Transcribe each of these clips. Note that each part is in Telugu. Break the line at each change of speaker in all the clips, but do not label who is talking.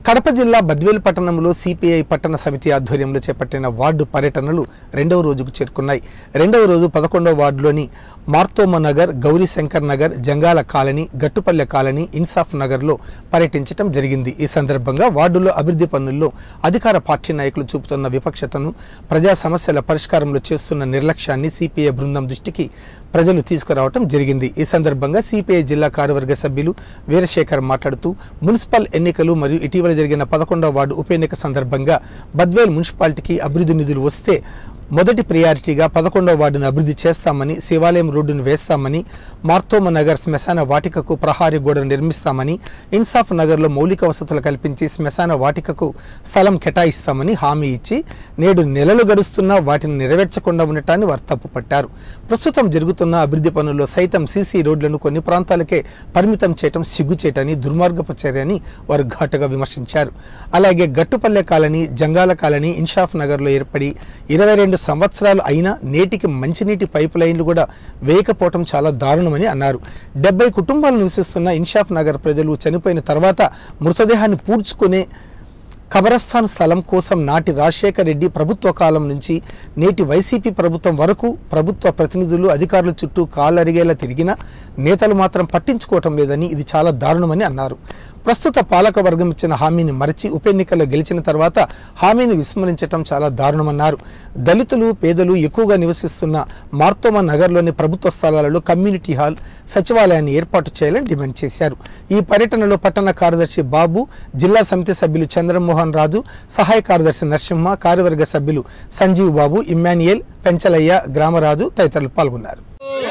కడప జిల్లా బద్వేలు పట్టణంలో సిపిఐ పట్టణ సమితి ఆధ్వర్యంలో చేపట్టిన వార్డు పర్యటనలు రెండవ రోజుకు చేరుకున్నాయి రెండవ రోజు పదకొండవ వార్డులోని మార్తోమ నగర్ గౌరీశంకర్ నగర్ జంగాల కాలనీ గట్టుపల్లె కాలనీ ఇన్సాఫ్ నగర్లో పర్యటించడం జరిగింది ఈ సందర్భంగా వార్డులో అభివృద్ధి పనుల్లో అధికార పార్టీ నాయకులు చూపుతున్న విపక్షతను ప్రజా సమస్యల పరిష్కారంలో చేస్తున్న నిర్లక్ష్యాన్ని సిపిఐ బృందం దృష్టికి ప్రజలు తీసుకురావడం జరిగింది ఈ సందర్భంగా సిపిఐ జిల్లా కార్యవర్గ సభ్యులు వీరశేఖర్ మాట్లాడుతూ మున్సిపల్ ఎన్నికలు మరియు ఇటీవల జరిగిన పదకొండవ వార్డు ఉప ఎన్నిక సందర్భంగా బద్వేల్ మున్సిపాలిటీకి అభివృద్ధి నిధులు వస్తే మొదటి ప్రియారిటీగా పదకొండవ వార్డును అభివృద్ధి చేస్తామని శివాలయం రోడ్డును వేస్తామని మార్తోమ నగర్ శ్మశాన వాటికకు ప్రహారీ గోడను నిర్మిస్తామని ఇన్సాఫ్ నగర్లో మౌలిక వసతులు కల్పించి శ్మశాన వాటికకు స్థలం కేటాయిస్తామని హామీ ఇచ్చి నేడు నెలలు గడుస్తున్నా వాటిని నెరవేర్చకుండా ఉండటాన్ని వారు తప్పుపట్టారు ప్రస్తుతం జరుగుతున్న అభివృద్ధి పనుల్లో సైతం సీసీ రోడ్లను కొన్ని ప్రాంతాలకే పరిమితం చేయటం సిగ్గుచేటని దుర్మార్గపు చర్యని వారు ఘాటుగా విమర్శించారు అలాగే గట్టుపల్లె కాలనీ జంగాల కాలనీ ఇన్షాఫ్ నగర్లో ఏర్పడి ఇరవై రెండు సంవత్సరాలు అయినా నేటికి మంచినీటి పైప్ లైన్లు కూడా వేయకపోవటం చాలా దారుణమని అన్నారు డెబ్బై కుటుంబాలు నివసిస్తున్న ఇన్షాఫ్ నగర్ ప్రజలు చనిపోయిన తర్వాత మృతదేహాన్ని పూడ్చుకునే కబరస్థాన్ స్థలం కోసం నాటి రాజశేఖర్ రెడ్డి ప్రభుత్వ కాలం నుంచి నేటి వైసీపీ ప్రభుత్వం వరకు ప్రభుత్వ ప్రతినిధులు అధికారుల చుట్టూ కాళ్ళరిగేలా తిరిగినా నేతలు మాత్రం పట్టించుకోవటం లేదని ఇది చాలా దారుణమని అన్నారు ప్రస్తుత పాలక వర్గం ఇచ్చిన హామీని మరచి ఉప ఎన్నికల్లో గెలిచిన తర్వాత హామీని విస్మరించడం చాలా దారుణమన్నారు దళితులు పేదలు ఎక్కువగా నివసిస్తున్న మార్తోమ నగర్లోని ప్రభుత్వ స్థలాలలో కమ్యూనిటీ హాల్ సచివాలయాన్ని ఏర్పాటు చేయాలని డిమాండ్ చేశారు ఈ పర్యటనలో పట్టణ కార్యదర్శి బాబు జిల్లా సమితి సభ్యులు చంద్రమోహన్ రాజు సహాయ కార్యదర్శి నరసింహ కార్యవర్గ సభ్యులు సంజీవ్ బాబు ఇమ్మాన్యుయల్ పెంచలయ్య గ్రామరాజు తదితరులు పాల్గొన్నారు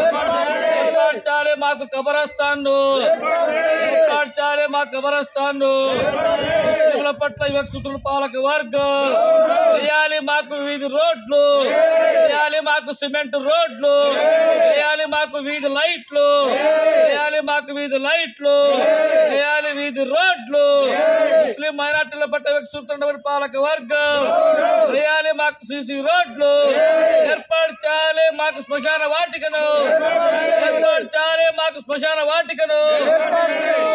ఏర్పాటు మాకు కబరస్తాను ఏర్పాటు చేయాలి మా కబరస్తాను ముస్లింల పట్ల వివక్షతుల పాలక వర్గం వేయాలి మాకు వీధి రోడ్లు వేయాలి మాకు సిమెంట్ రోడ్లు వేయాలి మాకు వీధి లైట్లు వేయాలి మాకు వీధి లైట్లు వేయాలి వీధి రోడ్లు ముస్లిం మైనార్టీల పట్ల వివక్షతుల పాలక వర్గం వేయాలి మాకు సీసీ రోడ్లు ఏర్పాటు చేయాలి మాకు శ్మశాన వాటికను ఏర్పాటు చేయాలి మాకు శ్మశాన వాటికను